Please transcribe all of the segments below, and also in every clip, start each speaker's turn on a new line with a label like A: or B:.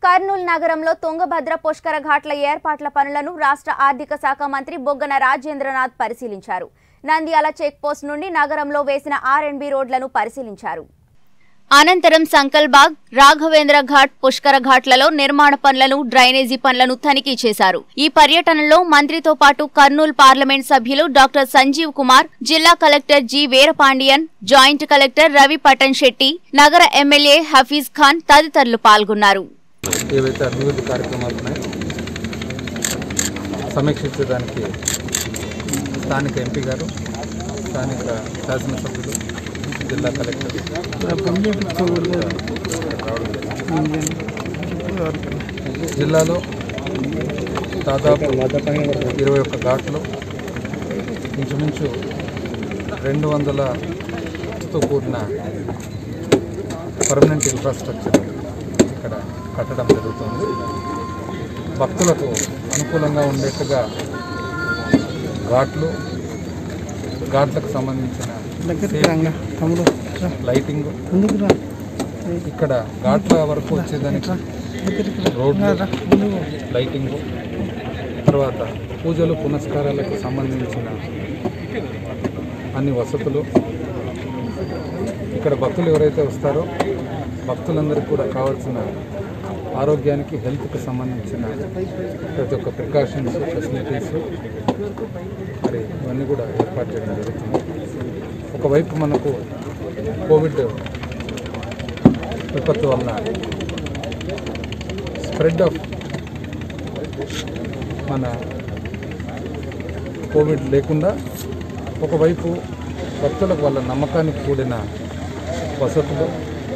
A: కర్నూలు నగరంలో తుంగభద్ర పుష్కర ఘాట్ల ఏర్పాట్ల పనులను రాష్ట్ర ఆర్థిక శాఖ మంత్రి బొగ్గన రాజేంద్రనాథ్ పరిశీలించారు నంద్యాల చెక్ పోస్ట్ నుండి నగరంలో వేసిన ఆర్ఎండ్బి రోడ్లను పరిశీలించారు అనంతరం సంకల్బాగ్ రాఘవేంద్ర ఘాట్ పుష్కర ఘాట్లలో నిర్మాణ పనులను డ్రైనేజీ పనులను తనిఖీ చేశారు ఈ పర్యటనలో మంత్రితో పాటు కర్నూలు పార్లమెంట్ సభ్యులు డాక్టర్ సంజీవ్ కుమార్ జిల్లా collector G Veerapandian joint collector Ravi Patan Shetty నగర ఎమ్మెల్యే హఫీజ్ ఖాన్ తదితరులు పాల్గొన్నారు
B: ఏవైతే అభివృద్ధి కార్యక్రమాలు ఉన్నాయో సమీక్షించడానికి స్థానిక ఎంపీ గారు స్థానిక శాసనసభ్యులు జిల్లా కలెక్టర్ జిల్లాలో దాదాపు ఇరవై ఒక్క ఘాట్లు ఇంచుమించు రెండు వందలతో కూడిన పర్మనెంట్ ఇన్ఫ్రాస్ట్రక్చర్ ఇక్కడ కట్టడం జరుగుతుంది భక్తులకు అనుకూలంగా ఉండేట్టుగా ఘాట్లు ఘాట్లకు సంబంధించిన
C: తమ్ముడు
B: లైటింగ్
C: ముందుకు రా
B: ఇక్కడ ఘాట్ల వరకు వచ్చేదానికి రోడ్లు లైటింగ్ తర్వాత పూజలు పునస్కారాలకు సంబంధించిన అన్ని వసతులు ఇక్కడ భక్తులు ఎవరైతే వస్తారో భక్తులందరికీ కూడా కావాల్సిన ఆరోగ్యానికి హెల్త్కి సంబంధించిన ప్రతి ఒక్క ప్రికాషన్స్ ఫెసిలిటీస్ మరి ఇవన్నీ కూడా ఏర్పాటు చేయడం జరుగుతుంది ఒకవైపు మనకు కోవిడ్ విపత్తు వలన స్ప్రెడ్ ఆఫ్ మన కోవిడ్ లేకుండా ఒకవైపు భక్తులకు వాళ్ళ నమ్మకానికి కూడిన వసతులు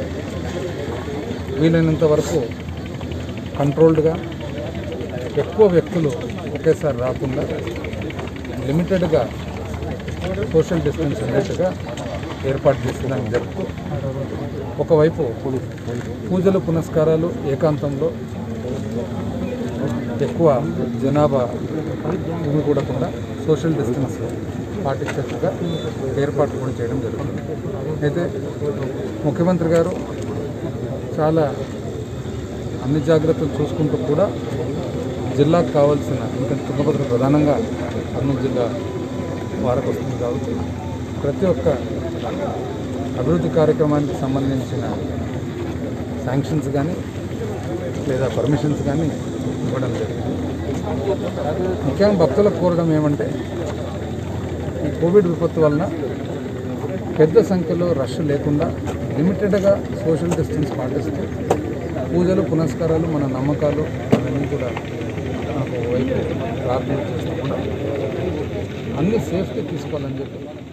B: వీలైనంత వరకు కంట్రోల్డ్గా ఎక్కువ వ్యక్తులు ఒకేసారి రాకుండా లిమిటెడ్గా సోషల్ డిస్టెన్స్ ఉండేట్టుగా ఏర్పాటు చేసేదానికి జరుపుతూ ఒకవైపు పూజలు పునస్కారాలు ఏకాంతంలో ఎక్కువ జనాభా గుమికూడకుండా సోషల్ డిస్టెన్స్ పాటించేట్టుగా ఏర్పాటు కూడా చేయడం జరుగుతుంది అయితే ముఖ్యమంత్రి గారు చాలా అన్ని జాగ్రత్తలు చూసుకుంటూ కూడా జిల్లాకు కావాల్సిన ఎందుకంటే తుంగభద్ర ప్రధానంగా కర్నూలు జిల్లా వారకు వస్తుంది కాబట్టి ప్రతి ఒక్క అభివృద్ధి కార్యక్రమానికి సంబంధించిన శాంక్షన్స్ కానీ లేదా పర్మిషన్స్ కానీ ఇవ్వడం జరిగింది ముఖ్యంగా భక్తులకు కోరడం ఏమంటే ఈ కోవిడ్ విపత్తు వలన పెద్ద సంఖ్యలో రష్ లేకుండా లిమిటెడ్గా సోషల్ డిస్టెన్స్ పాటిస్తూ పూజలు పునస్కారాలు మన నమ్మకాలు అవన్నీ కూడా మనకు వైపు ప్రార్థన చేస్తూ కూడా అన్ని సేఫ్టీ తీసుకోవాలని చెప్పి